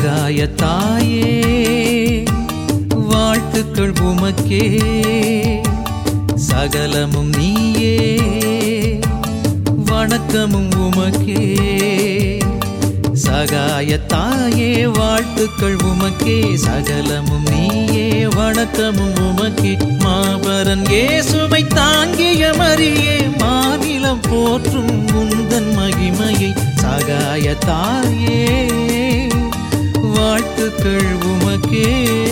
சகாய தாயே வாழ்த்துக்கள் உமக்கே சகலமும் நீயே வணக்கமும் உமக்கே சகாய தாயே வாழ்த்துக்கள் உமக்கே சகலமும் நீயே வணக்கமும் உமக்கே மாபரன் இயேசுவை தாங்கிய மரியே மாநிலம் போற்றும் உந்தன் மகிமையை சகாய தாயே வாழ்த்துக்கள் உமக்கே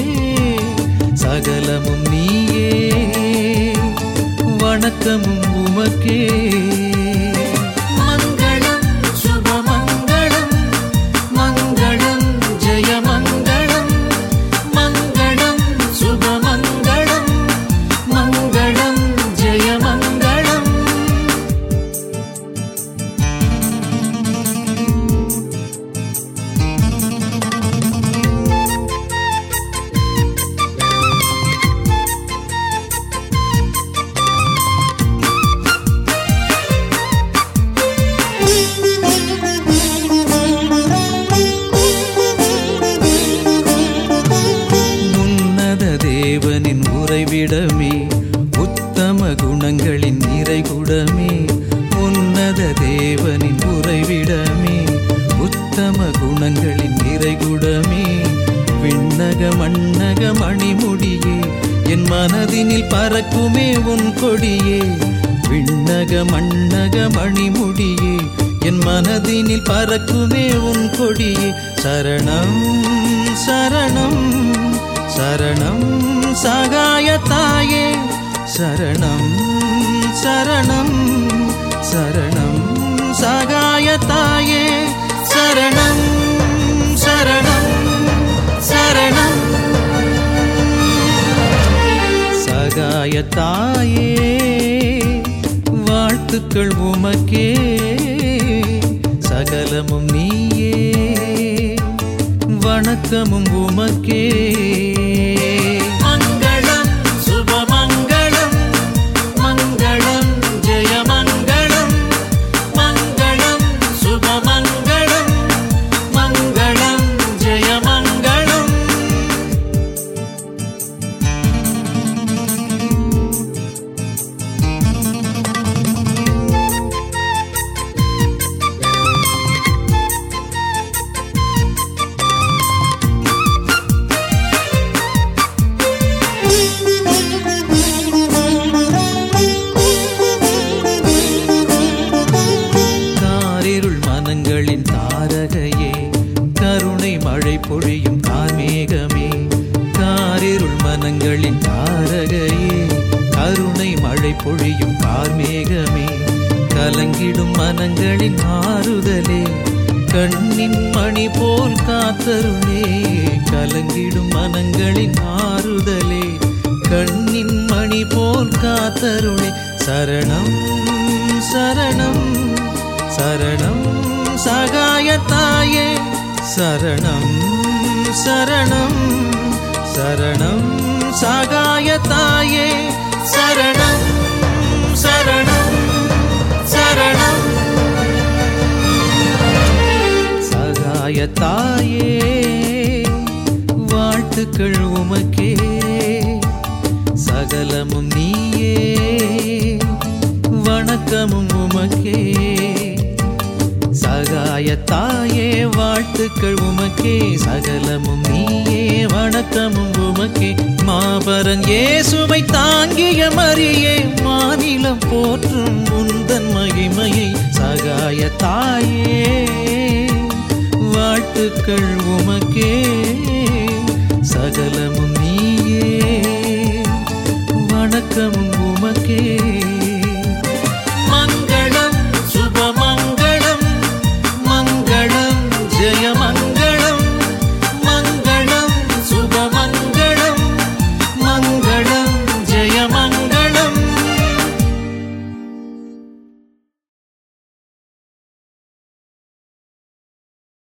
சகலமும் நீயே வணக்கமும் உமக்கே மங்களம் சுபமங்களம் மங்களம் ஜெயமங்களம் மங்களம் சுபமங்களம் மங்களம் ஜெயமங்களம் உன்னத தேவனின் உறைவிடமே உத்தம குணங்களின் நிறைகுடமே உன்னத தேவனின் உறைவிடமே உத்தம குணங்களின் நிறைகுடமே விண்ணக மண்ணக மணிமுடியே என் மனதினில் பறக்குமே உன் கொடியே விண்ணக மண்ணக மணிமுடியே என் மனதினில் பறக்குமே உன் கொடியே சரணம் சரணம் சரணம் சகாய தாயே சரணம் சரணம் சரணம் சகாய தாயே சரணம் சரணம் சரணம் சகாய தாயே வாழ்த்துக்கள் உமக்கே சகலமும் நீயே வணக்கமும் உமக்கே மங்களம் சுபமங்களம் மங்களம் ஜெயமங்களம் மங்களம் சுபமங்களம் மங்களம் ஜெயமங்களம் காரிருள் மனங்களின் தாரகையே கருணை மழை பொழியும் கார்மேகமே காரிருள் மனங்களின் தாரகையே கருணை மழை பொழியும் கார்மேகமே கலங்கிடும் மனங்களின் ஆறுதலே கண்ணின் மணி போல் காத்தருளே கலங்கிடும் மனங்களின் ஆறுதலே கண்ணின் மணி போல் காத்தருளே சரணம் சரணம் சரணம் சகாய தாயே சரணம் சரணம் சரணம் சகாய தாயே சரணம் சரணம் சரணம் சகாய தாயே வாழ்த்துக்கள் உமக்கே சகலமும் நீயே வணக்கமும் உமக்கே சகாய தாயே வாழ்த்துக்கள் உமக்கே சகலமும் நீயே வணக்கமும் உமக்கே மாபரன் இயேசுவை தாங்கிய மரியே மாநிலம் போற்றும் உந்தன் மகிமையை சகாய தாயே வாழ்த்துக்கள் உமக்கே சகலமும் நீயே வணக்கமும் உமக்கே